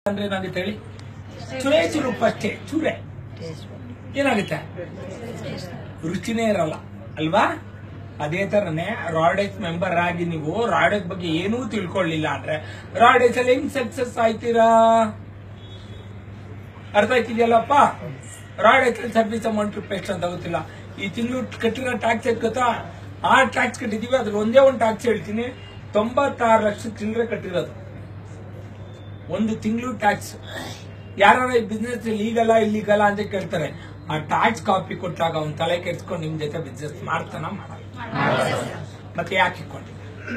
ಅಂದ್ರೆ ಏನಾಗುತ್ತೆ ಹೇಳಿ ಚುರೆ ಚುರು ಅಷ್ಟೇ ಚೂರೆ ಏನಾಗುತ್ತೆ ರುಚಿನೇ ಇರಲ್ಲ ಅಲ್ವಾ ಅದೇ ತರನೇ ರಾಡೆಕ್ಸ್ ಮೆಂಬರ್ ಆಗಿ ನೀವು ರಾಡೆಕ್ಸ್ ಬಗ್ಗೆ ಏನೂ ತಿಳ್ಕೊಳ್ಳಿಲ್ಲ ಅಂದ್ರೆ ರಾಡೆಕ್ಸ್ ಅಲ್ಲಿ ಹೆಂಗ್ ಸಕ್ಸಸ್ ಆಯ್ತೀರಾ ಅರ್ಥ ಆಯ್ತಿದ್ಯಲ್ಲಪ್ಪ ರಾಡೆಕ್ಸ್ ಸರ್ವಿಸ್ ಅಮೌಂಟ್ ಎಷ್ಟು ಅಂತ ಗೊತ್ತಿಲ್ಲ ಈ ತಿಂಗಳು ಕಟ್ಟಿರೋ ಟ್ಯಾಕ್ಸ್ ಎಷ್ಟು ಗೊತ್ತಾ ಆ ಟ್ಯಾಕ್ಸ್ ಕಟ್ಟಿದೀವಿ ಅದ್ರ ಒಂದೇ ಒಂದು ಟ್ಯಾಕ್ಸ್ ಹೇಳ್ತೀನಿ ತೊಂಬತ್ತಾರು ಲಕ್ಷ ಚಿಲ್ಲರೆ ಕಟ್ಟಿರೋದು ಒಂದು ತಿಂಗಳು ಟ್ಯಾಕ್ಸ್ ಯಾರು ಈ ಬಿಸ್ನೆಸ್ ಲೀಗಲ್ಲ ಇಲ್ಲಿಗಲ್ಲ ಅಂತ ಕೇಳ್ತಾರೆ ಆ ಟ್ಯಾಕ್ಸ್ ಕಾಪಿ ಕೊಟ್ಟಾಗ ಅವ್ನ ತಲೆ ಕೆಡ್ಸ್ಕೊಂಡು ನಿಮ್ ಜೊತೆ ಬಿಸ್ನೆಸ್ ಮಾಡ್ತಾನ ಮಾಡಲ್ಲ ಮತ್ತೆ ಯಾಕೆ ಇಟ್ಕೊಂಡಿ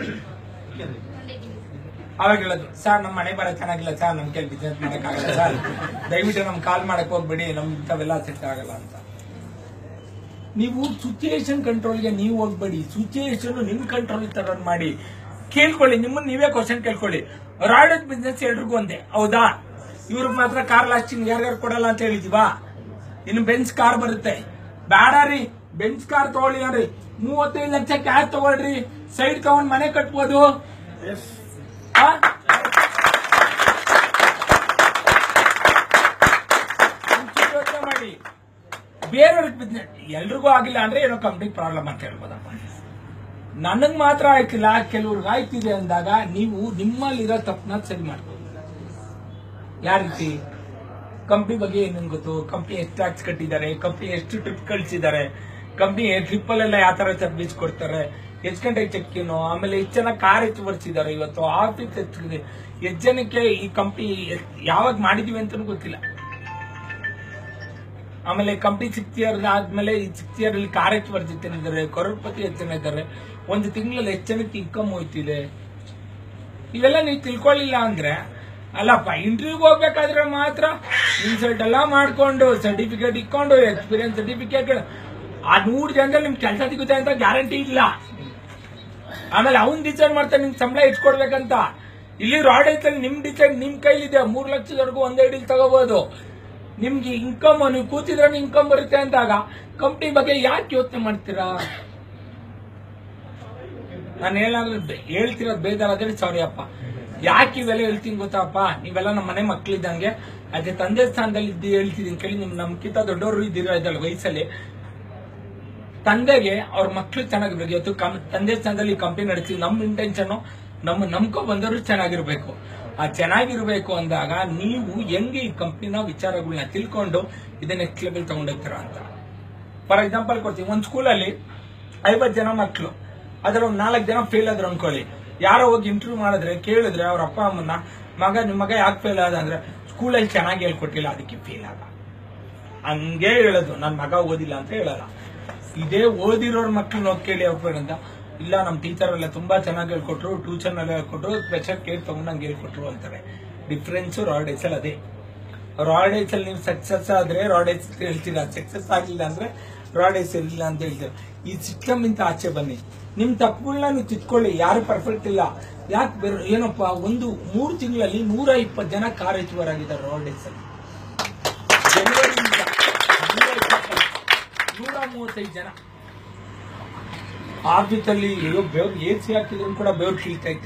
ಅವಾಗ ಹೇಳೋದು ಸರ್ ನಮ್ಮ ಮನೆ ಬರ ಚೆನ್ನಾಗಿಲ್ಲ ಸರ್ ನಮ್ ಕೈಲಿ ಬಿಸ್ನೆಸ್ ಮಾಡಕ್ ಆಗಲ್ಲ ಸರ್ ದಯವಿಟ್ಟು ನಮ್ ಕಾಲ್ ಮಾಡಕ್ ಹೋಗ್ಬೇಡಿ ನಮ್ ಇಂಥವೆಲ್ಲ ಸೆಟ್ ಆಗಲ್ಲ ಅಂತ ನೀವು ಸಿಚುಯೇಷನ್ ಕಂಟ್ರೋಲ್ಗೆ ನೀವು ಹೋಗ್ಬೇಡಿ ಸಿಚುಯೇಷನ್ ನಿಮ್ ಕಂಟ್ರೋಲ್ ತಗೊಂಡ್ ಮಾಡಿ ಕೇಳ್ಕೊಳ್ಳಿ ನಿಮ್ಮನ್ನ ನೀವೇ ಕ್ವಶನ್ ಕೇಳ್ಕೊಳ್ಳಿ ರಾಡಕ್ ಬಿಸ್ನೆಸ್ ಎಲ್ರಿಗೂ ಒಂದೇ ಹೌದಾ ಇವ್ರಿಗೆ ಮಾತ್ರ ಕಾರ್ ಲಾಸ್ಟಿಂಗ್ ಯಾರ್ಯಾರು ಕೊಡಲ್ಲ ಅಂತ ಹೇಳಿದೀವಾ ಇನ್ನು ಬೆಂಚ್ ಕಾರ್ ಬರುತ್ತೆ ಬೇಡ ರೀ ಬೆಂಚ್ ಕಾರ್ ತಗೊಳ್ಳಿ ನೋಡ್ರಿ ಮೂವತ್ತೈದು ಲಕ್ಷ ಕ್ಯಾಶ್ ತಗೊಳ್ರಿ ಸೈಡ್ ತಗೊಂಡ್ ಮನೆ ಕಟ್ಬೋದು ಆ? ಒಂಚೂರು ಯೋಚ್ನೆ ಮಾಡಿ ಬೇರೆಯವ್ರಿಗೆ ಬಿಸ್ನೆಸ್ ಎಲ್ರಿಗೂ ಆಗಿಲ್ಲ ಅಂದ್ರೆ ಏನೋ ಕಂಪ್ನಿ ಪ್ರಾಬ್ಲಮ್ ಅಂತ ಹೇಳ್ಬೋದಪ್ಪ ನನಗ್ ಮಾತ್ರ ಆಯ್ತಿಲ್ಲ ಕೆಲವ್ರಿಗೆ ಆಯ್ತಿದೆ ಅಂದಾಗ ನೀವು ನಿಮ್ಮಲ್ಲಿರೋ ತಪ್ಪನ್ನ ಸರಿ ಮಾಡ್ಬೋದು ಯಾವ ರೀತಿ ಕಂಪ್ನಿ ಬಗ್ಗೆ ಏನೇನು ಗೊತ್ತು ಕಂಪ್ನಿ ಎಷ್ಟು ಟ್ಯಾಕ್ಸ್ ಕಟ್ಟಿದ್ದಾರೆ ಕಂಪ್ನಿ ಎಷ್ಟು ಟ್ರಿಪ್ ಕಳಿಸಿದ್ದಾರೆ ಕಂಪ್ನಿ ಟ್ರಿಪ್ ಅಲ್ಲೆಲ್ಲ ಯಾವ ತರ ಸರ್ವಿಸ್ ಕೊಡ್ತಾರೆ ಎಷ್ಟು ಗಂಟೆಗೆ ಚೆಕ್ ಇನ್ನು ಆಮೇಲೆ ಎಷ್ಟು ಜನ ಕಾರ್ ಹೆಚ್ಚು ಬರ್ಸಿದ್ದಾರೆ ಇವತ್ತು ಆಫೀಸ್ ಹೆಚ್ಚಿದೆ ಎಷ್ಟು ಜನಕ್ಕೆ ಈ ಕಂಪ್ನಿ ಯಾವಾಗ ಮಾಡಿದೀವಿ ಅಂತಲೂ ಗೊತ್ತಿಲ್ಲ ಆಮೇಲೆ ಕಂಪ್ನಿ ಸಿಕ್ಸ್ ಇಯರ್ ಆದ್ಮೇಲೆ ಈ ಸಿಕ್ಸ್ ಇಯರ್ ಅಲ್ಲಿ ಕಾರ್ ಹೆಚ್ಚು ಬರ್ತಿದ್ದಾರೆ ಕರೋಡ್ಪತಿ ಎಷ್ಟು ಜನ ಇದ್ದಾರೆ ಒಂದು ತಿಂಗಳಲ್ಲಿ ಎಷ್ಟು ಜನಕ್ಕೆ ಇನ್ಕಮ್ ಹೋಯ್ತಿದೆ ಇವೆಲ್ಲ ನೀವು ತಿಳ್ಕೊಳ್ಳಿಲ್ಲ ಅಂದ್ರೆ ಅಲ್ಲಪ್ಪ ಇಂಟರ್ವ್ಯೂಗೆ ಹೋಗ್ಬೇಕಾದ್ರೆ ಮಾತ್ರ ಇನ್ಸಲ್ಟ್ ಎಲ್ಲ ಮಾಡ್ಕೊಂಡು ಸರ್ಟಿಫಿಕೇಟ್ ಇಟ್ಕೊಂಡು ಎಕ್ಸ್ಪೀರಿಯನ್ಸ್ ಸರ್ಟಿಫಿಕೇಟ್ ಆ ನೂರು ಜನದಲ್ಲಿ ನಿಮ್ಗೆ ಕೆಲಸ ಸಿಗುತ್ತೆ ಅಂತ ಗ್ಯಾರಂಟಿ ಇಲ್ಲ ಆಮೇಲೆ ಅವ್ನ್ ಡಿಸೈಡ್ ಮಾಡ್ತಾನೆ ನಿಮ್ಗೆ ಸಂಬಳ ಇಟ್ಕೊಡ್ಬೇಕಂತ ಇಲ್ಲಿ ರಾಡ್ ಐತಲ್ಲಿ ನಿಮ್ ಡಿಸೈಡ್ ನಿಮ್ ಕೈಲಿದೆ ಮೂರ್ ಲಕ್ಷದವರೆಗೂ ಒಂದೇ ಡೀಲ್ ತಗೋಬಹುದು ನಿಮ್ಗೆ ಇನ್ಕಮ್ ನೀವು ಕೂತಿದ್ರೆ ಇನ್ಕಮ್ ಬರುತ್ತೆ ಅಂದಾಗ ಕಂಪ್ನಿ ಬಗ್ಗೆ ಯಾಕೆ ಯೋಚನೆ ಮಾಡ್ತೀರಾ ನಾನು ಹೇಳಾದ್ರೆ ಹೇಳ್ತಿರೋದು ಬೇಜಾರಾದ್ರೆ ಸಾರಿ ಅಪ್ಪ ಯಾಕೆ ಇವೆಲ್ಲ ಹೇಳ್ತೀನಿ ಗೊತ್ತಪ್ಪ ನೀವೆಲ್ಲ ನಮ್ಮ ಮನೆ ಮಕ್ಳಿದ್ದಂಗೆ ಅದೇ ತಂದೆ ಸ್ಥಾನದಲ್ಲಿ ಇದ್ದು ಹೇಳ್ತಿದ್ದೀನಿ ಕೇಳಿ ನಿಮ್ ನಮ್ಗಿಂತ ದೊಡ್ಡವರು ಇದ್ದೀರಾ ಇದಲ್ಲ ವಯಸ್ಸಲ್ಲಿ ತಂದೆಗೆ ಅವ್ರ ಮಕ್ಳು ಚೆನ್ನಾಗಿರ್ಬೇಕು ಇವತ್ತು ಕಂ- ತಂದೆ ಸ್ಥಾನದಲ್ಲಿ ಕಂಪನಿ ನಡೆಸಿ ನಮ್ಮ ಇಂಟೆನ್ಷನ್ ನಮ್ಮ ನಂಬ್ಕೊ ಬಂದವರು ಚೆನ್ನಾಗಿರ್ಬೇಕು ಆ ಚೆನ್ನಾಗಿರ್ಬೇಕು ಅಂದಾಗ ನೀವು ಹೆಂಗೆ ಈ ಕಂಪ್ನಿನ ವಿಚಾರಗಳನ್ನ ತಿಳ್ಕೊಂಡು ಇದನ್ನ ನೆಕ್ಸ್ಟ್ ಲೆವೆಲ್ ತಗೊಂಡೋಗ್ತೀರಾ ಅಂತ ಫಾರ್ ಎಕ್ಸಾಂಪಲ್ ಕೊಡ್ತೀವಿ ಒಂದು ಸ್ಕೂಲಲ್ಲಿ ಐವತ್ತು ಜನ ಮಕ್ಕಳು ಅದ್ರಲ್ಲಿ ಒಂದು ನಾಲ್ಕು ಜನ ಫೇಲ್ ಆದ್ರು ಅನ್ಕೊಳ್ಳಿ ಯಾರೋ ಹೋಗಿ ಇಂಟರ್ವ್ಯೂ ಮಾಡಿದ್ರೆ ಕೇಳಿದ್ರೆ ಅವ್ರ ಅಪ್ಪ ಅಮ್ಮನ್ನ ಮಗ ನಿಮ್ಮ ಮಗ ಯಾಕೆ ಫೇಲ್ ಆದ ಅಂದ್ರೆ ಸ್ಕೂಲಲ್ಲಿ ಚೆನ್ನಾಗಿ ಹೇಳ್ಕೊಟ್ಟಿಲ್ಲ ಅದಕ್ಕೆ ಫೇಲ್ ಆದ ಹಂಗೆ ಹೇಳೋದು ನನ್ನ ಮಗ ಓದಿಲ್ಲ ಅಂತ ಹೇಳಲ್ಲ ಇದೇ ಓದಿರೋರ್ ಮಕ್ಳನ್ನ ಹೋಗಿ ಕೇಳಿ ಹೋಗ್ಬೇಡ ಅಂತ ಇಲ್ಲ ನಮ್ಮ ಟೀಚರ್ ಎಲ್ಲ ತುಂಬಾ ಚೆನ್ನಾಗಿ ಹೇಳ್ಕೊಟ್ರು ಟ್ಯೂಷನ್ ಎಲ್ಲ ಹೇಳ್ಕೊಟ್ರು ಸ್ಪೆಷಲ್ ಕೇರ್ ತಗೊಂಡು ನಂಗೆ ಹೇಳ್ಕೊಟ್ರು ಅಂತಾರೆ ಡಿಫ್ರೆನ್ಸ್ ರಾಡೇಸ್ ಅಲ್ಲಿ ಅದೇ ರಾಡೇಸ್ ಅಲ್ಲಿ ನೀವು ಸಕ್ಸಸ್ ಆದ್ರೆ ರಾಡೇಸ್ ಹೇಳ್ತೀರಾ ಸಕ್ಸಸ್ ಆಗಿಲ್ಲ ಅಂದ್ರೆ ರಾಡೇಸ್ ಇರಲಿಲ್ಲ ಅಂತ ಹೇಳ್ತೀರಾ ಈ ಸಿಸ್ಟಮ್ ಇಂದ ಆಚೆ ಬನ್ನಿ ನಿಮ್ ತಪ್ಪುಗಳನ್ನ ನೀವು ತಿದ್ಕೊಳ್ಳಿ ಯಾರು ಪರ್ಫೆಕ್ಟ್ ಇಲ್ಲ ಯಾಕೆ ಬೇರೆ ಏನಪ್ಪ ಒಂದು ಮೂರು ತಿಂಗಳಲ್ಲಿ ನೂರ ಇಪ್ಪತ್ತು ಜನ ಕಾರ್ ಹೆಚ್ಚುವರ್ ಆಗಿದ್ದಾರೆ ರಾಡೇಸ್ ಅಲ್ಲಿ ಜನವರಿಯಿಂದ ನೂರ ಇಪ್ಪತ್ತೈದು, ನೂರ ಮೂವತ್ತೈದು ಜನ ಆಫೀಸಲ್ಲಿ ಬೆವ್ರು ಎ ಸಿ ಹಾಕಿದ್ರು ಕೂಡ ಬೆವ್ರು ಕೀಳ್ತೈತೆ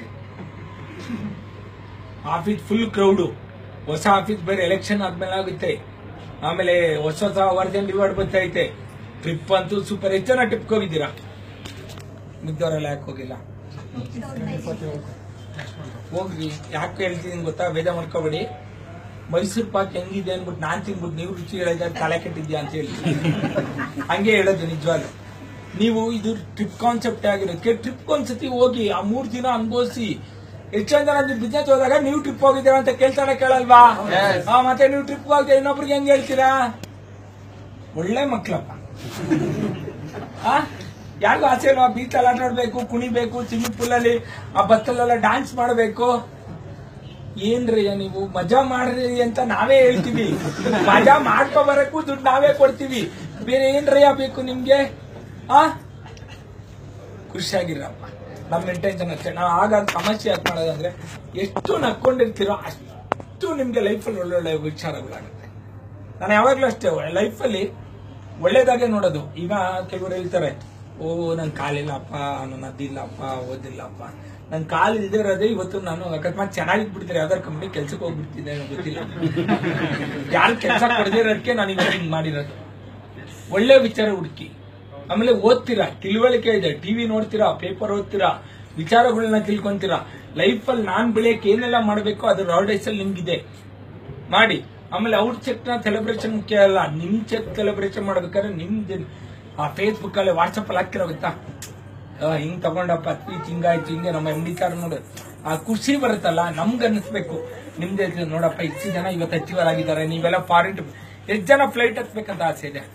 ಆಫೀಸ್ ಫುಲ್ ಕ್ರೌಡು ಹೊಸ ಆಫೀಸ್ ಬೇರೆ ಎಲೆಕ್ಷನ್ ಆದ್ಮೇಲೆ ಆಗುತ್ತೆ ಆಮೇಲೆ ಹೊಸ ಹೊಸ ವರ್ಜನ್ ರಿವಾರ್ಡ್ ಬರ್ತೈತೆ ಟ್ರಿಪ್ ಅಂತೂ ಸೂಪರ್ ಎಷ್ಟು ಜನ ಟ್ರಿಪ್ಗೆ ಹೋಗಿದ್ದೀರಾ ಮಿದ್ದವರೆಲ್ಲ ಯಾಕೆ ಹೋಗಿಲ್ಲ ಹೋಗ್ರಿ ಯಾಕೆ ಹೇಳ್ತೀನಿ ಗೊತ್ತಾ ಭೇದ ಮಾಡ್ಕೋಬೇಡಿ ಮೈಸೂರು ಪಾಕ್ ಹೆಂಗಿದೆ ಅನ್ಬಿಟ್ಟು ನಾನ್ ತಿನ್ಬಿಟ್ಟು ನೀವು ರುಚಿ ಹೇಳಿದ್ರೆ ತಲೆ ಕೆಟ್ಟಿದ್ಯಾ ಅಂತ ಹೇಳಿ ಹಂಗೆ ಹೇಳೋದು ನಿಜವಾಗ್ಲು ನೀವು ಇದು ಟ್ರಿಪ್ ಕಾನ್ಸೆಪ್ಟ್ ಆಗಿರೋದಕ್ಕೆ ಟ್ರಿಪ್ ಒಂದ್ಸತಿ ಹೋಗಿ ಆ ಮೂರ್ ದಿನ ಅನುಭವಿಸಿ ಎಷ್ಟೊಂದ್ ಜನ ನೀವು ಬಿಸ್ನೆಸ್ ಹೋದಾಗ ನೀವು ಟ್ರಿಪ್ ಹೋಗಿದ್ದೀರಾ ಅಂತ ಕೇಳ್ತಾನೆ ಕೇಳಲ್ವಾ ಆ, ಮತ್ತೆ ನೀವು ಟ್ರಿಪ್ ಹೋಗಿದೆ ಇನ್ನೊಬ್ರಿಗೆ ಹೆಂಗ್ ಹೇಳ್ತೀರಾ ಒಳ್ಳೆ ಮಕ್ಳಪ್ಪ ಆ ಯಾರಿಗೂ ಆಸೆ ಇಲ್ವಾ ಬೀಚ್ ಎಲ್ಲ ಆಟ ಆಡ್ಬೇಕು ಕುಣಿಬೇಕು ಸ್ವಿಮ್ಮಿಂಗ್ ಪೂಲ್ ಅಲ್ಲಿ ಆ ಬಸ್ಸಲ್ಲೆಲ್ಲ ಡ್ಯಾನ್ಸ್ ಮಾಡಬೇಕು ಏನ್ರಿ ನೀವು ಮಜಾ ಮಾಡ್ರಿ ಅಂತ ನಾವೇ ಹೇಳ್ತೀವಿ ಮಜಾ ಮಾಡ್ಕೊ ಬರಕ್ಕೂ ದುಡ್ಡು ನಾವೇ ಕೊಡ್ತೀವಿ ಬೇರೆ ಏನ್ರಯ್ಯ ಬೇಕು ನಿಮ್ಗೆ ಆ ಖುಷಿಯಾಗಿರಪ್ಪ ನಮ್ಮ ಇಂಟೆನ್ಷನ್ ಅಷ್ಟೇ ನಾವು ಆಗ ಸಮಸ್ಯೆ ಯಾಕೆ ಮಾಡೋದಂದ್ರೆ ಎಷ್ಟು ನಕ್ಕೊಂಡಿರ್ತೀರೋ ಅಷ್ಟು ನಿಮ್ಗೆ ಲೈಫಲ್ಲಿ ಒಳ್ಳೊಳ್ಳೆ ವಿಚಾರಗಳಾಗುತ್ತೆ ನಾನು ಯಾವಾಗ್ಲೂ ಅಷ್ಟೇ ಲೈಫಲ್ಲಿ ಒಳ್ಳೇದಾಗೆ ನೋಡೋದು ಈಗ ಕೆಲವರು ಹೇಳ್ತಾರೆ ಓ ನನ್ ಕಾಲಿಲ್ಲಪ್ಪ ನನ್ನ ಅದಿಲ್ಲಪ್ಪ ಓದಿಲ್ಲಪ್ಪ ನನ್ ಕಾಲ್ ಇಲ್ದೇ ಇರೋದೇ ಇವತ್ತು ನಾನು ಅಕಸ್ಮಾತ್ ಚೆನ್ನಾಗಿ ಬಿಡ್ತಾರೆ ಯಾವ್ದಾರು ಕಂಪ್ನಿ ಕೆಲ್ಸಕ್ಕೆ ಹೋಗ್ಬಿಡ್ತಿದ್ದೆ ನನಗೆ ಗೊತ್ತಿಲ್ಲ ಯಾರು ಕೆಲಸ ಕೊಡದಿರೋದಕ್ಕೆ ನಾನು ಇವಾಗ ಹಿಂಗ್ ಮಾಡಿರೋದು ಒಳ್ಳೆ ವಿಚಾರ ಹುಡುಕಿ ಆಮೇಲೆ ಓದ್ತೀರಾ ತಿಳುವಳಿಕೆ ಇದೆ ಟಿವಿ ನೋಡ್ತೀರಾ ಪೇಪರ್ ಓದ್ತೀರಾ ವಿಚಾರಗಳನ್ನ ತಿಳ್ಕೊಂತೀರಾ ಲೈಫಲ್ಲಿ ನಾನ್ ಬೆಳೆಯಕ್ಕೆ ಏನೆಲ್ಲ ಮಾಡಬೇಕು ಅದು ರಾಡೇಸ್ ಅಲ್ಲಿ ನಿಮ್ಗಿದೆ ಮಾಡಿ ಆಮೇಲೆ ಅವ್ರ ಚೆಕ್ ನ ಸೆಲೆಬ್ರೇಷನ್ ಮುಖ್ಯ ಅಲ್ಲ ನಿಮ್ ಚೆಕ್ ಸೆಲೆಬ್ರೇಷನ್ ಮಾಡ್ಬೇಕಾದ್ರೆ ನಿಮ್ದು ಆ ಫೇಸ್ಬುಕ್ ಅಲ್ಲಿ ವಾಟ್ಸಪ್ ಅಲ್ಲಿ ಹಾಕಿರೋ ಗೊತ್ತಾ ಆ, ಹಿಂಗ್ ತಗೊಂಡಪ್ಪ ಸ್ಪೀಚ್ ಹಿಂಗಾಯ್ತು ಹಿಂಗೆ ನಮ್ಮ ಎಂ ಡಿ ಸರ್ ನೋಡು ಆ ಖುಷಿ ಬರುತ್ತಲ್ಲ ನಮ್ಗ್ ಅನಿಸ್ಬೇಕು ನಿಮ್ದೇ ಇದು ನೋಡಪ್ಪ ಇಷ್ಟು ಜನ ಇವತ್ತು ಅಚೀವರ್ ಆಗಿದ್ದಾರೆ ನೀವೆಲ್ಲ ಫಾರಿನ್ ಎಷ್ಟು ಜನ ಫ್ಲೈಟ್ ಹತ್ಬೇಕಂತ ಆಸೆ ಇದೆ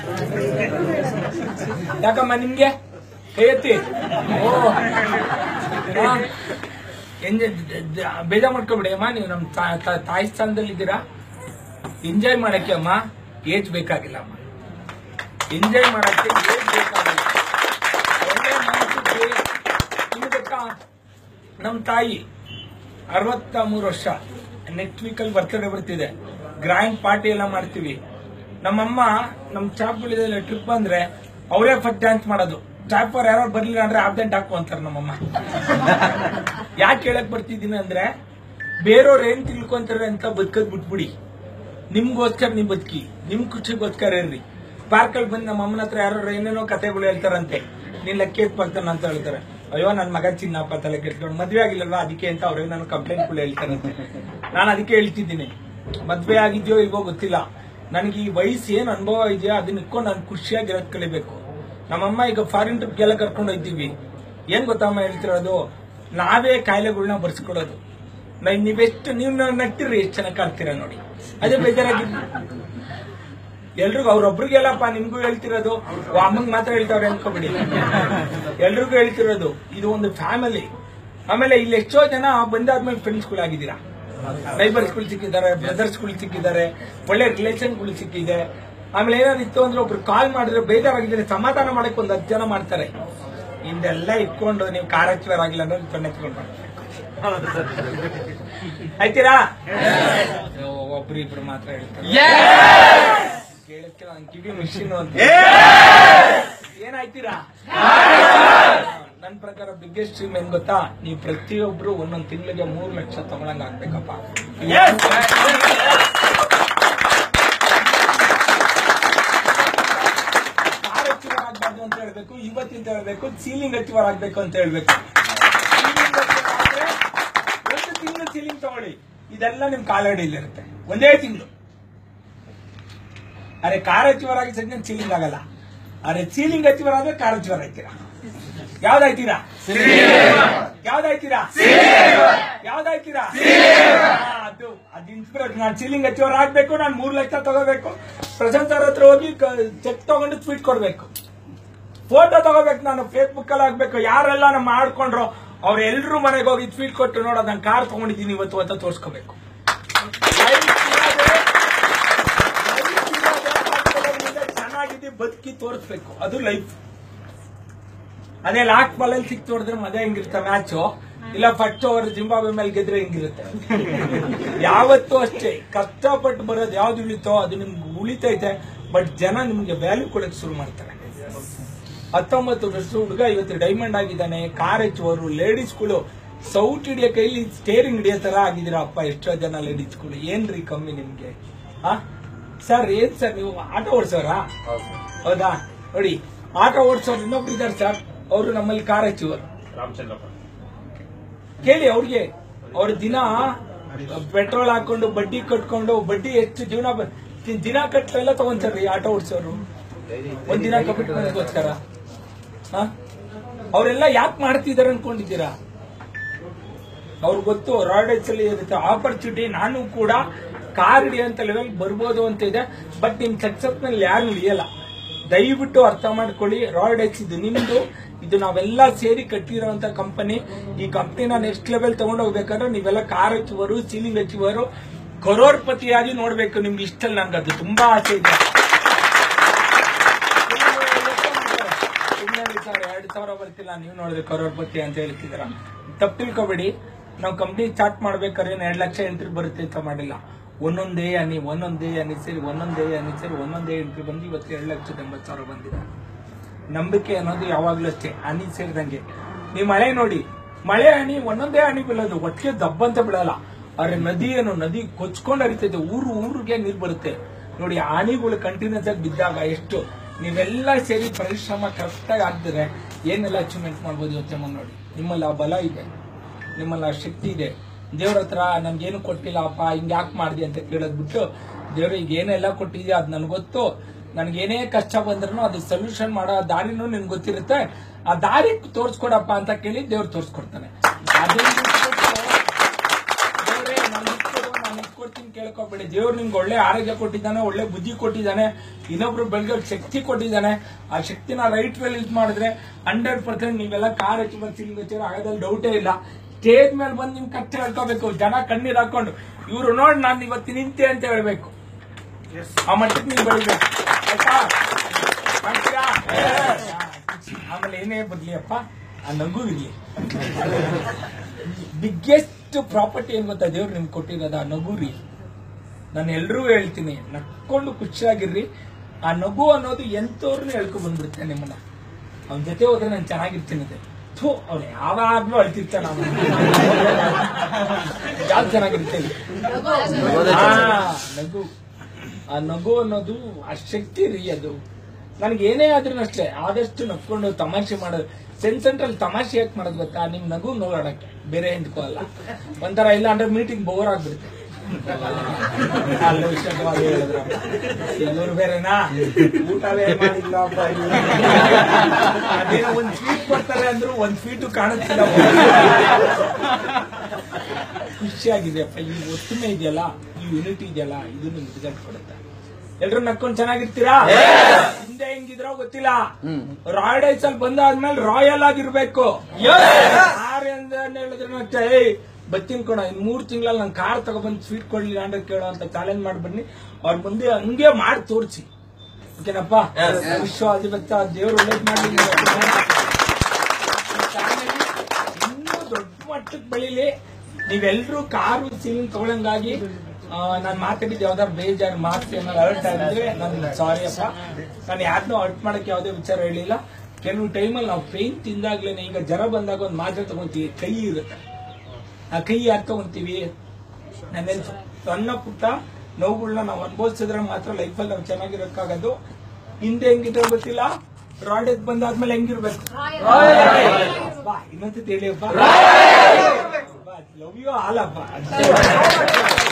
ಯಾಕಮ್ಮ ನಿಮ್ಗೆ ಕೈ ಎತ್ತಿ ಓ ಆ, ಎಂಜಾಯ್ ಬೇಜಾರ್ ಮಾಡ್ಕೊಬಿಡಿ ಅಮ್ಮ ನೀವು ನಮ್ ತಾ- ತಾ- ತಾಯಿ ಸ್ಥಾನದಲ್ಲಿ ಇದ್ದೀರಾ ಎಂಜಾಯ್ ಮಾಡಕ್ಕೆ ಅಮ್ಮ ಏಜ್ ಬೇಕಾಗಿಲ್ಲ ಅಮ್ಮ ಎಂಜಾಯ್ ಮಾಡಕ್ಕೆ ಏಜ್ ಬೇಕಾಗಿಲ್ಲ ಒಳ್ಳೆ ಮನಸ್ಸು ಬೇಕು. ನಿಮ್ಗೆ ಗೊತ್ತಾ ನಮ್ ತಾಯಿ ಅರವತ್ತ ಮೂರು ವರ್ಷ ನೆಕ್ಸ್ಟ್ ವೀಕ್ ಅಲ್ಲಿ ಬರ್ತಡೇ ಬರ್ತಿದೆ ಗ್ರ್ಯಾಂಡ್ ಪಾರ್ಟಿ ಎಲ್ಲ ಮಾಡ್ತೀವಿ ನಮ್ಮಮ್ಮ ನಮ್ ಚಾಪುಳಿದಲ್ಲಿ ಟ್ರಿಪ್ ಬಂದ್ರೆ ಅವರೇ ಫಸ್ಟ್ ಡ್ಯಾನ್ಸ್ ಮಾಡೋದು ಚಾಪರ್ ಯಾರೋ ಬರ್ಲಿಲ್ಲ ಅಂದ್ರೆ ಆಬ್ಸೆಂಟ್ ಹಾಕು ಅಂತಾರೆ ನಮ್ಮಮ್ಮ ಯಾಕೆ ಹೇಳಕ್ ಬರ್ತಿದ್ದೀನಿ ಅಂದ್ರೆ ಬೇರೆಯವ್ರು ಏನ್ ತಿಳ್ಕೊಂತಾರೆ ಅಂತ ಬದುಕದ್ ಬಿಟ್ಬಿಡಿ ನಿಮ್ಗೋಸ್ಕರ ನೀವು ಬದುಕಿ ನಿಮ್ ಖುಷಿಗೋಸ್ಕರ ಇರ್ರಿ ಪಾರ್ಕಲ್ಲಿ ಬಂದು ನಮ್ಮ ಅಮ್ಮನ ಹತ್ರ ಯಾರು ಏನೇನೋ ಕಥೆಗಳು ಹೇಳ್ತಾರಂತೆ ನೀನ್ ಲೆಕ್ಕ ಬರ್ತಾನ ಅಂತ ಹೇಳ್ತಾರೆ ಅಯ್ಯೋ ನನ್ ಮಗ ಚಿನ್ನಪ್ಪ ತಲೆ ಕೆಡ್ಸ್ಕೊಂಡು ಮದ್ವೆ ಆಗಿಲ್ಲಲ್ವಾ ಅದಕ್ಕೆ ಅಂತ ಅವ್ರಿಗೆ ನಾನು ಕಂಪ್ಲೇಂಟ್ಗಳು ಹೇಳ್ತಾರಂತೆ ನಾನು ಅದಕ್ಕೆ ಹೇಳ್ತಿದ್ದೀನಿ ಮದ್ವೆ ಆಗಿದ್ಯೋ ಇಲ್ವೋ ಗೊತ್ತಿಲ್ಲ ನನಗೆ ಈ ವಯಸ್ಸು ಏನ್ ಅನುಭವ ಇದೆಯೋ ಅದನ್ನ ಇಟ್ಕೊಂಡು ನಾನು ಖುಷಿಯಾಗಿರೋದ್ ಕಲಿಬೇಕು ನಮ್ಮಮ್ಮ ಈಗ ಫಾರಿನ್ ಟ್ರಿಪ್ಗೆಲ್ಲ ಕರ್ಕೊಂಡು ಹೋಯ್ತೀವಿ ಏನ್ ಗೊತ್ತಮ್ಮ ಹೇಳ್ತಿರೋದು ನಾವೇ ಕಾಯಿಲೆಗಳನ್ನ ಬರ್ಸ್ಕೊಡೋದು ನಾ- ನೀವೆಷ್ಟು ನೀವು ನಟ್ಟಿರಿ ಎಷ್ಟು ಚೆನ್ನಾಗಿ ಕಾಣ್ತೀರಾ ನೋಡಿ ಅದೇ ಬೇಜಾರಾಗಿ ಎಲ್ರಿಗೂ ಅವ್ರೊಬ್ರಿಗೆಲ್ಲಪ್ಪ ನಿಮ್ಗೂ ಹೇಳ್ತಿರೋದು ಓ, ಅಮ್ಮಂಗ್ ಮಾತ್ರ ಹೇಳ್ತಾವ್ರೆ ಅನ್ಕೋಬಿಡಿ ಎಲ್ರಿಗೂ ಹೇಳ್ತಿರೋದು ಇದು ಒಂದು ಫ್ಯಾಮಿಲಿ ಆಮೇಲೆ ಇಲ್ಲಿ ಎಷ್ಟೋ ಜನ ಬಂದಾದ್ಮೇಲೆ ಫ್ರೆಂಡ್ಸ್ಗಳು ಆಗಿದ್ದೀರಾ ನೈಬರ್ಸ್ಗಳು ಸಿಕ್ಕಿದ್ದಾರೆ ಬ್ರದರ್ಸ್ಗಳು ಸಿಕ್ಕಿದ್ದಾರೆ ಒಳ್ಳೆ ರಿಲೇಷನ್ಗಳು ಸಿಕ್ಕಿದೆ ಆಮೇಲೆ ಏನಾದ್ರು ಇತ್ತು ಅಂದ್ರೆ ಒಬ್ರು ಕಾಲ್ ಮಾಡಿದ್ರೆ ಬೇಜಾರಾಗಿದ್ರೆ ಸಮಾಧಾನ ಮಾಡಕ್ಕೆ ಒಂದು ಹತ್ತು ಜನ ಮಾಡ್ತಾರೆ ಇಂದೆಲ್ಲ ಇಟ್ಕೊಂಡು ನೀವು ಕಾರಾಚ್ವರ ಆಗಿಲ್ಲ ಅಂದ್ರೆ ತೊಂಡೆ ಎತ್ಕೊಂಡು ಆಯ್ತೀರಾ ಒಬ್ರು ಇಬ್ರು ಮಾತ್ರ ಹೇಳ್ತಾರೆ ಕೇಳಕ್ಕೆ ನಾನು ಕಿವಿ ಮಿಷಿನ್ ಅಂತ ಏನಾಯ್ತೀರಾ ನನ್ ಪ್ರಕಾರ ಬಿಗ್ಗೆಸ್ಟ್ ಸ್ಟ್ರೀಮ್ ಏನ್ ಗೊತ್ತಾ ನೀವು ಪ್ರತಿಯೊಬ್ರು ಒಂದೊಂದ್ ತಿಂಗಳಿಗೆ ಮೂರ್ ಲಕ್ಷ ತಗೊಳಂಗ ಆಗ್ಬೇಕಪ್ಪ ಕಾರ್ ಅಚೀವರ್ ಆಗ್ಬಾರ್ದು ಅಂತ ಹೇಳ್ಬೇಕು ಇವತ್ತಿಂದ ಹೇಳ್ಬೇಕು ಸೀಲಿಂಗ್ ಅಚೀವರ್ ಆಗ್ಬೇಕು ಅಂತ ಹೇಳ್ಬೇಕು Ceiling achieve ಆದ್ರೆ ಒಂದು ತಿಂಗಳು ಸೀಲಿಂಗ್ ತಗೊಳ್ಳಿ ಇದೆಲ್ಲ ನಿಮ್ ಕಾಲಡಿಲಿರುತ್ತೆ ಒಂದೇ ತಿಂಗಳು ಅರೆ ಕಾರ್ ಅಚೀವರ್ ಆಗಿ ಸದ್ಯ ಸೀಲಿಂಗ್ ಆಗಲ್ಲ ಅರೆ ಸೀಲಿಂಗ್ ಅಚೀವರ್ ಆದ್ರೆ ಕಾರ್ ಅಚೀವರ್ ಆಯ್ತೀರಾ ಯಾವ್ದಾಯ್ತೀರಾ ಯಾವ್ದಾಯ್ತೀರಾ ಯಾವ್ದಾಯ್ತೀರಾ ಹಾ, ಅದು ಅದು ಇನ್ಸ್ಪಿರೇಷನ್ ನಾನು ಸೀಲಿಂಗ್ ಅಚೀವರ್ ಆಗ್ಬೇಕು ನಾನು ಮೂರ್ ಲಕ್ಷ ತಗೋಬೇಕು ಪ್ರಶಾಂತ್ ಸರ್ ಹತ್ರ ಹೋಗಿ ಚೆಕ್ ತಗೊಂಡು ಟ್ವೀಟ್ ಕೊಡ್ಬೇಕು ಫೋಟೋ ತಗೋಬೇಕು ನಾನು ಫೇಸ್ಬುಕ್ ಅಲ್ಲಿ ಹಾಕ್ಬೇಕು ಯಾರೆಲ್ಲ ನಮ್ಮ ಮಾಡ್ಕೊಂಡ್ರು ಅವ್ರೆಲ್ರೂ ಮನೆಗೆ ಹೋಗಿ ಟ್ವೀಟ್ ಕೊಟ್ಟು ನೋಡೋದು ನಾನು ಕಾರ್ ತಗೊಂಡಿದ್ದೀನಿ ಇವತ್ತು ಅಂತ ತೋರಿಸ್ಕೋಬೇಕು Life ಇರೋದೇ- life ಇರೋದೇ ಮುಂದೆ ಚೆನ್ನಾಗಿದೆ ಬದುಕಿ ತೋರಿಸ್ಬೇಕು ಅದು ಲೈಫ್ ಅದೇ ಲಾಸ್ಟ್ ಬಾಲ್ ಅಲ್ಲಿ ಸಿಕ್ಸ್ ಹೊಡೆದ್ರೆ ಮಜಾ ಹೆಂಗಿರುತ್ತೆ ಮ್ಯಾಚ್ ಇಲ್ಲ ಫಸ್ಟ್ ಓವರ್ ಜಿಂಬಾಬೆ ಮೇಲೆ ಗೆದ್ರೆ ಹೆಂಗಿರುತ್ತೆ ಯಾವತ್ತೂ ಅಷ್ಟೇ ಕಷ್ಟಪಟ್ಟು ಬರೋದು ಯಾವ್ದು ಉಳಿತೋ ಅದು ನಿಮ್ಗೆ ಉಳಿತೈತೆ ಬಟ್ ಜನ ನಿಮ್ಗೆ ವ್ಯಾಲ್ಯೂ ಕೊಡಕ್ ಶುರು ಮಾಡ್ತಾರೆ ಹತ್ತೊಂಬತ್ತು ವರ್ಷ ಹುಡುಗ ಇವತ್ತು ಡೈಮಂಡ್ ಆಗಿದ್ದಾನೆ ಕಾರ್ ಹೆಚ್ಚುವರು ಲೇಡೀಸ್ಗಳು ಸೌಟ್ ಹಿಡಿಯೋ ಕೈಲಿ ಸ್ಟೇರಿಂಗ್ ಹಿಡಿಯೋ ತರ ಆಗಿದ್ದೀರಾ ಅಪ್ಪ ಎಷ್ಟೋ ಜನ ಲೇಡೀಸ್ಗಳು ಏನ್ರಿ ಕಮ್ಮಿ ನಿಮ್ಗೆ ಆ ಸರ್ ಏನ್ ಸರ್ ನೀವು ಆಟೋ ಓಡಿಸೋರಾ ಹೌದಾ ನೋಡಿ ಆಟೋ ಓಡಿಸೋರು ಇನ್ನೊಬ್ರು ಇದ್ದಾರೆ ಸರ್ ಅವರು ನಮ್ಮಲ್ಲಿ ಕಾರ್ ಹಚ್ಚುವರು ರಾಮಚಂದ್ರಪ್ಪ ಕೇಳಿ ಅವ್ರಿಗೆ ಅವ್ರ ದಿನ ಪೆಟ್ರೋಲ್ ಹಾಕೊಂಡು ಬಡ್ಡಿ ಕಟ್ಕೊಂಡು ಬಡ್ಡಿ ಎಷ್ಟು ಜೀವನ ಬ- ದಿನ ಕಟ್ಟಲೆಲ್ಲ ತಗೊಂತಾರ್ರಿ ಆಟೋ ಓಡಿಸೋರು ಒಂದಿನ ಕಮಿಟ್ಮೆಂಟ್ಗೋಸ್ಕರ ಅವರೆಲ್ಲ ಯಾಕೆ ಮಾಡ್ತಿದಾರೆ ಅನ್ಕೊಂಡಿದ್ದೀರಾ ಅವ್ರಿಗೆ ಗೊತ್ತು ರಾಡೇಜ್ ಅಲ್ಲಿ ಇರುತ್ತೆ ಆಪರ್ಚುನಿಟಿ ನಾನು ಕೂಡ ಕಾರ್ ಹಿಡಿಯೋಂತ ಲೆವೆಲ್ ಬರ್ಬೋದು ಅಂತ ಇದೆ ಬಟ್ ನಿಮ್ ಸಕ್ಸಸ್ ನಲ್ಲಿ ಯಾರು ಹಿಡಿಯಲ್ಲ ದಯವಿಟ್ಟು ಅರ್ಥ ಮಾಡ್ಕೊಳ್ಳಿ ರಾಡೇಜ್ ಇದು ನಿಮ್ದು ಇದು ನಾವೆಲ್ಲ ಸೇರಿ ಕಟ್ಟಿರೋಂತ ಕಂಪನಿ ಈ ಕಂಪನಿನ ನೆಕ್ಸ್ಟ್ ಲೆವೆಲ್ ತಗೊಂಡು ಹೋಗ್ಬೇಕಾದ್ರೆ ನೀವೆಲ್ಲ ಕಾರ್ ಹಚ್ಚುವರು ಸೀಲಿಂಗ್ ಹಚ್ಚುವರು ಕರೋರ್ಪತಿಯಾಗಿ ನೋಡ್ಬೇಕು ನಿಮ್ಗೆ ಇಷ್ಟಲ್ಲಿ ನನ್ಗೆ ಅದು ತುಂಬಾ ಆಸೆ ಇದೆ ಸುಮ್ಮನೆ ಸರ್ ಎರಡು ಸಾವಿರ ಬರ್ತಿಲ್ಲ ನೀವು ನೋಡಿದ್ರೆ ಕರೋಡ್ಪತಿ ಅಂತ ಹೇಳ್ತಿದ್ದೀರ ತಪ್ಪು ತಿಳ್ಕೊಬೇಡಿ ನಾವು ಕಂಪ್ನಿ ಸ್ಟಾರ್ಟ್ ಮಾಡ್ಬೇಕಾದ್ರೆ ಎರಡು ಲಕ್ಷ ಎಂಟ್ರಿ ಬರುತ್ತೆ ಅಂತ ಮಾಡಿಲ್ಲ ಒಂದೊಂದೇ ಅನಿ ಒಂದೊಂದೇ ಅನಿ ಸೇರಿ ಒಂದೊಂದೇ ಅನಿ ಸೇರಿ ಒಂದೊಂದೇ ಎಂಟ್ರಿ ಬಂದು ಇವತ್ತು ಎರಡು ಲಕ್ಷದ ಎಂಬತ್ತು ಸಾವಿರ ಬಂದಿದೆ ನಂಬಿಕೆ ಅನ್ನೋದು ಯಾವಾಗ್ಲೂ ಅಷ್ಟೇ ಹನಿ ಸೇರಿದಂಗೆ ನೀವು ಮಳೆ ನೋಡಿ ಮಳೆ ಹನಿ ಒಂದೊಂದೇ ಹನಿ ಬೀಳೋದು ಒಟ್ಟಿಗೆ ದಬ್ಬಂತ ಬೀಳಲ್ಲ ಆದ್ರೆ ನದಿ ಏನು ನದಿ ಕೊಚ್ಕೊಂಡು ಹರಿತೈತೆ ಊರು ಊರಿಗೆ ನೀರು ಬರುತ್ತೆ ನೋಡಿ ಆನಿಗಳು ಕಂಟಿನ್ಯೂಸ್ ಆಗಿ ಬಿದ್ದಾಗ ಎಷ್ಟು ನೀವೆಲ್ಲ ಸೇರಿ ಪರಿಶ್ರಮ ಕರೆಕ್ಟ್ ಆಗಿ ಹಾಕಿದ್ರೆ ಏನೆಲ್ಲ ಅಚೀವ್ಮೆಂಟ್ ಮಾಡ್ಬೋದು ಯೋಚನೆ ಮಾಡಿ ನೋಡಿ ನಿಮ್ಮಲ್ಲಿ ಆ ಬಲ ಇದೆ ನಿಮ್ಮಲ್ಲಿ ಆ ಶಕ್ತಿ ಇದೆ ದೇವ್ರ ಹತ್ರ ನನ್ಗೇನು ಕೊಟ್ಟಿಲ್ಲ ಅಪ್ಪ ಹಿಂಗ್ ಯಾಕೆ ಮಾಡಿದೆ ಅಂತ ಕೇಳೋದ್ ಬಿಟ್ಟು ದೇವ್ರು ಈಗ ಏನೆಲ್ಲ ಕೊಟ್ಟಿದ್ಯಾ ಅದ್ ನನ್ಗೆ ಗೊತ್ತು ನನ್ಗೇನೇ ಕಷ್ಟ ಬಂದ್ರು ಅದು ಸೊಲ್ಯೂಷನ್ ಮಾಡೋ ದಾರಿನೂ ನಿನ್ಗೆ ಗೊತ್ತಿರುತ್ತೆ ಆ ದಾರಿ ತೋರ್ಸ್ಕೊಡಪ್ಪ ಅಂತ ಕೇಳಿ ದೇವ್ರು ತೋರ್ಸ್ಕೊಡ್ತಾನೆ ಅದನ್ನ ಬಿಟ್ಬಿಟ್ಟು ದೇವ್ರೇ ನಾನು ಇಟ್ಕೊಡು ನಾನು ಇಟ್ಕೊಡ್ತೀನಿ ಕೇಳ್ಕೊಬೇಡಿ ದೇವ್ರು ನಿಮ್ಗೆ ಒಳ್ಳೆ ಆರೋಗ್ಯ ಕೊಟ್ಟಿದ್ದಾನೆ ಒಳ್ಳೆ ಬುದ್ಧಿ ಕೊಟ್ಟಿದ್ದಾನೆ ಇನ್ನೊಬ್ರು ಬೆಳಗ್ಗೆ ಶಕ್ತಿ ಕೊಟ್ಟಿದ್ದಾನೆ ಆ ಶಕ್ತಿನ ರೈಟ್ ವೇಲ್ ಯೂಸ್ ಮಾಡಿದ್ರೆ ಹಂಡ್ರೆಡ್ ಪರ್ಸೆಂಟ್ ನೀವೆಲ್ಲ ಕಾರ್ ಹೆಚ್ಚು ಬರ್ತೀನಿ ಗೊತ್ತಿರೋ ಆಗೋದ್ರಲ್ಲಿ ಡೌಟೇ ಇಲ್ಲ ಸ್ಟೇಜ್ ಮೇಲೆ ಬಂದು ನಿಮ್ ಕಷ್ಟ ಹೇಳ್ಕೋಬೇಕು ಜನ ಕಣ್ಣೀರ್ ಹಾಕೊಂಡು ಇವ್ರು ನೋಡಿ ನಾನು ಇವತ್ತು ನಿಂತೆ ಅಂತ ಹೇಳ್ಬೇಕು ಆ ಮಟ್ಟಕ್ಕೆ ನೀವು ಬೆಳಿಬೇಕು ಆಯ್ತಾ ಮಾಡ್ತೀರಾ? ಆಮೇಲೆ ಏನೇ ಬರ್ಲಿ ಅಪ್ಪ ಆ ನಗು ಇರ್ಲಿ ಬಿಗ್ಗೆಸ್ಟ್ ಪ್ರಾಪರ್ಟಿ ಏನ್ ಗೊತ್ತಾ ದೇವ್ರು ನಿಮ್ಗೆ ಕೊಟ್ಟಿರೋದು ಆ ನಗು ರೀ ನಾನು ಎಲ್ರೂ ಹೇಳ್ತೀನಿ ನಕ್ಕೊಂಡು ಖುಷಿಯಾಗಿರ್ರಿ ಆ ನಗು ಅನ್ನೋದು ಎಂತವ್ರನ್ನ ಹೇಳ್ಕೊ ಬಂದ್ಬಿಡುತ್ತೆ ನಿಮ್ಮನ್ನ ಅವನ ಜೊತೆ ಹೋದ್ರೆ ನಾನು ಚೆನ್ನಾಗಿರ್ತೀನಿ ಅದೇ ಥೂ ಅವ್ನು ಯಾವಾಗ್ಲೂ ಅಳ್ತಿರ್ತಾನ ಅವನು ಯಾವ್ದು ಚೆನ್ನಾಗಿರ್ತೇನೆ ಆ, ನಗು ಆ ನಗು ಅನ್ನೋದು ಆ ಶಕ್ತಿ ರೀ ಅದು ನನಗೆ ಏನೇ ಆದ್ರೂ ಅಷ್ಟೇ ಆದಷ್ಟು ನಕ್ಕೊಂಡು ತಮಾಷೆ ಮಾಡೋದು ಸೆನ್ ಸೆಂಟ್ರಲ್ ತಮಾಷೆ ಯಾಕೆ ಮಾಡೋದು ಗೊತ್ತಾ ನಿಮ್ ನಗು ನೋಡೋಣಕ್ಕೆ ಬೇರೆ ಎಂದಕ್ಕೂ ಅಲ್ಲ ಒಂಥರ ಇಲ್ಲ ಅಂದ್ರೆ ಮೀಟಿಂಗ್ ಬೋರ್ ಆಗ್ಬಿಡುತ್ತೆ ಅಲ್ಲೂ ಇಷ್ಟವಾಗಿ ಹೇಳಿದ್ರಪ್ಪ ಇವ್ರು ಬೇರೆನಾ ಊಟವೇ ಮಾಡಿಲ್ಲಪ್ಪ ಇವ್ರು. ಅದೇನೋ ಒಂದ್ ಸ್ವೀಟ್ ಕೊಡ್ತಾರೆ ಅಂದ್ರು ಒಂದ್ ಸ್ವೀಟು ಕಾಣಿಸ್ತಿಲ್ಲ ಖುಷಿಯಾಗಿದೆಯಪ್ಪ ಈ ಒತ್ತುಮೆ ಇದೆಯಲ್ಲ ಈ ಯೂನಿಟಿ ಇದೆಯಲ್ಲ ಇದು ನಿಮ್ಗೆ ರಿಸಲ್ಟ್ ಕೊಡುತ್ತೆ ಎಲ್ರು ನಕ್ಕೊಂಡ್ ಚೆನ್ನಾಗಿರ್ತೀರಾ ಹಿಂದೆ ಹೆಂಗಿದ್ರೋ ಗೊತ್ತಿಲ್ಲ ರಾಯಲ್ ಡೈಸ್ ಅಲ್ಲಿ ಬಂದಾದ್ಮೇಲೆ ರಾಯಲ್ ಆಗಿರ್ಬೇಕು ಯಾರು ಅಂತ ಹೇಳಿದ್ರೆ ಅಷ್ಟೇ ಏಯ್ ಬತ್ತೀನಿ ಕೊಡ ಇನ್ ಮೂರ್ ತಿಂಗಳಲ್ಲಿ ನಾನು ಕಾರ್ ತಗೊಬಂದು ಸ್ವೀಟ್ ಕೊಡ್ಲಿಲ್ಲ ಅಂದ್ರೆ ಕೇಳೋ ಅಂತ ಚಾಲೆಂಜ್ ಮಾಡ್ಬನ್ನಿ ಅವ್ರ ಮುಂದೆ ಹಂಗೆ ಮಾಡಿ ತೋರಿಸಿ ಓಕೆನಪ್ಪ ವಿಶ್ವ ಅಧಿಪತ್ಯ ದೇವ್ರು ಒಳ್ಳೇದ್ ಮಾಡಿ ಇನ್ನೂ ದೊಡ್ಡ ಮಟ್ಟಕ್ಕೆ ಬೆಳಿಲಿ ನೀವೆಲ್ರೂ ಕಾರು ಸೀಲಿಂಗ್ ತಗೊಳಂಗಾಗಿ ನಾನು ಮಾತಾಡಿದ್ದು ಯಾವ್ದಾರು ಬೇಜಾರು ಮಾತು ಏನಾದ್ರು ಅರ್ಟ್ ಆಗಿದ್ರೆ ನಾನು ಸಾರಿ ಅಪ್ಪ ನಾನು ಯಾರನ್ನೂ ಅರ್ಟ್ ಮಾಡಕ್ಕೆ ಯಾವುದೇ ವಿಚಾರ ಹೇಳಿಲ್ಲ ಕೆಲವು ಟೈಮಲ್ಲಿ ನಾವು ಪೇನ್ ತಿಂದಾಗ್ಲೇನೆ ಈಗ ಜ್ವರ ಬಂದಾಗ ಒಂದು ಮಾತ್ರೆ ತಗೊಂತೀವಿ ಕೈ ಇರುತ್ತೆ ಆ ಕೈ ಯಾಕೆ ತಗೊಂತೀವಿ ನನ್ನೇನು ಸಣ್ಣ ಪುಟ್ಟ ನೋವುಗಳನ್ನ ನಾವು ಅನುಭವಿಸಿದ್ರೆ ಮಾತ್ರ ಲೈಫಲ್ಲಿ ನಾವು ಚೆನ್ನಾಗಿರೋಕ್ಕಾಗೋದು ಹಿಂದೆ ಹೆಂಗಿದ್ರೆ ಗೊತ್ತಿಲ್ಲ ರಾಡೆತ್ ಬಂದಾದ್ಮೇಲೆ ಹೆಂಗಿರ್ಬೇಕು ಬಾ ಇನ್ನೊಂದು ತಿಳಿಯಪ್ಪ ಲವ್ ಯು ಆಲಪ್ಪ